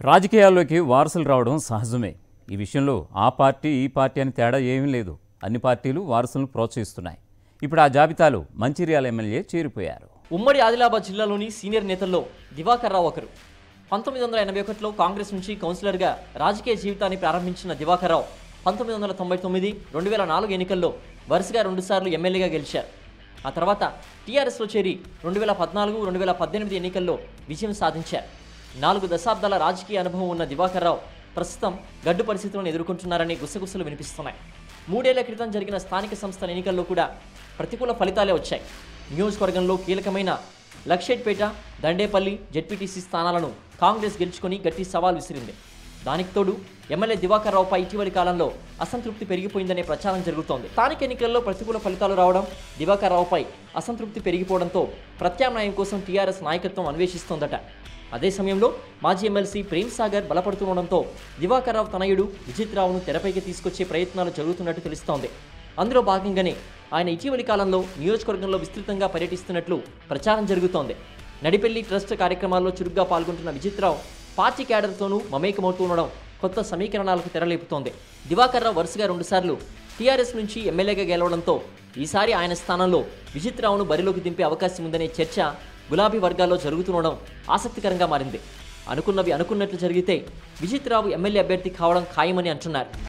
రాజకీయాల్లోకి వారసులు రావడం సహజమే ఈ విషయంలో ఆ పార్టీ ఈ పార్టీ అని తేడా ఏమీ లేదు అన్ని పార్టీలు వారసులను ప్రోత్సహిస్తున్నాయి ఇప్పుడు ఆ జాబితాలో మంచిర్యాల ఎమ్మెల్యే చేరిపోయారు ఉమ్మడి ఆదిలాబాద్ జిల్లాలోని సీనియర్ నేతల్లో దివాకర్ రావు ఒకరు పంతొమ్మిది వందల ఎనభై ఒకటిలో కాంగ్రెస్ నుంచి కౌన్సిలర్గా రాజకీయ జీవితాన్ని ప్రారంభించిన దివాకర్ రావు పంతొమ్మిది వందల తొంభై తొమ్మిది రెండు వేల నాలుగు ఎన్నికల్లో వరుసగా రెండుసార్లు ఎమ్మెల్యేగా గెలిచారు ఆ తర్వాత టీఆర్ఎస్లో చేరి రెండు వేల పద్నాలుగు రెండు వేల పద్దెనిమిది ఎన్నికల్లో విజయం సాధించారు నాలుగు దశాబ్దాల రాజకీయ అనుభవం ఉన్న దివాకర్ రావు ప్రస్తుతం గడ్డు పరిస్థితులను ఎదుర్కొంటున్నారని గుసగుసలు వినిపిస్తున్నాయి మూడేళ్ల క్రితం జరిగిన స్థానిక సంస్థల ఎన్నికల్లో కూడా ప్రతికూల ఫలితాలే వచ్చాయి నియోజకవర్గంలో కీలకమైన లక్షేట్పేట దండేపల్లి జెడ్పీటీసీ స్థానాలను కాంగ్రెస్ గెలుచుకొని గట్టి సవాల్ విసిరింది దానికి తోడు ఎమ్మెల్యే దివాకర్ రావుపై ఇటీవలి కాలంలో అసంతృప్తి పెరిగిపోయిందనే ప్రచారం జరుగుతోంది స్థానిక ఎన్నికల్లో ప్రతికూల ఫలితాలు రావడం దివాకర్ రావుపై అసంతృప్తి పెరిగిపోవడంతో ప్రత్యామ్నాయం కోసం టీఆర్ఎస్ నాయకత్వం అన్వేషిస్తోందట అదే సమయంలో మాజీ ఎమ్మెల్సీ ప్రేమ్ సాగర్ బలపడుతుండడంతో దివాకర్ రావు తనయుడు విజిత్ రావును తెరపైకి తీసుకొచ్చే ప్రయత్నాలు జరుగుతున్నట్టు తెలుస్తోంది అందులో భాగంగానే ఆయన ఇటీవలి కాలంలో నియోజకవర్గంలో విస్తృతంగా పర్యటిస్తున్నట్లు ప్రచారం జరుగుతోంది నడిపెల్లి ట్రస్ట్ కార్యక్రమాల్లో చురుగ్గా పాల్గొంటున్న విజిత్రావు పార్టీ క్యాడర్తోనూ మమేకమవుతూ ఉండడం కొత్త సమీకరణాలకు తెరలేపుతోంది దివాకర్ రావు వరుసగా రెండుసార్లు టీఆర్ఎస్ నుంచి ఎమ్మెల్యేగా గెలవడంతో ఈసారి ఆయన స్థానంలో విజిత్రావును బరిలోకి దింపే అవకాశం ఉందనే చర్చ గులాబీ వర్గాల్లో జరుగుతుండడం ఆసక్తికరంగా మారింది అనుకున్నవి అనుకున్నట్లు జరిగితే విజిత్రావు ఎమ్మెల్యే అభ్యర్థి కావడం ఖాయమని అంటున్నారు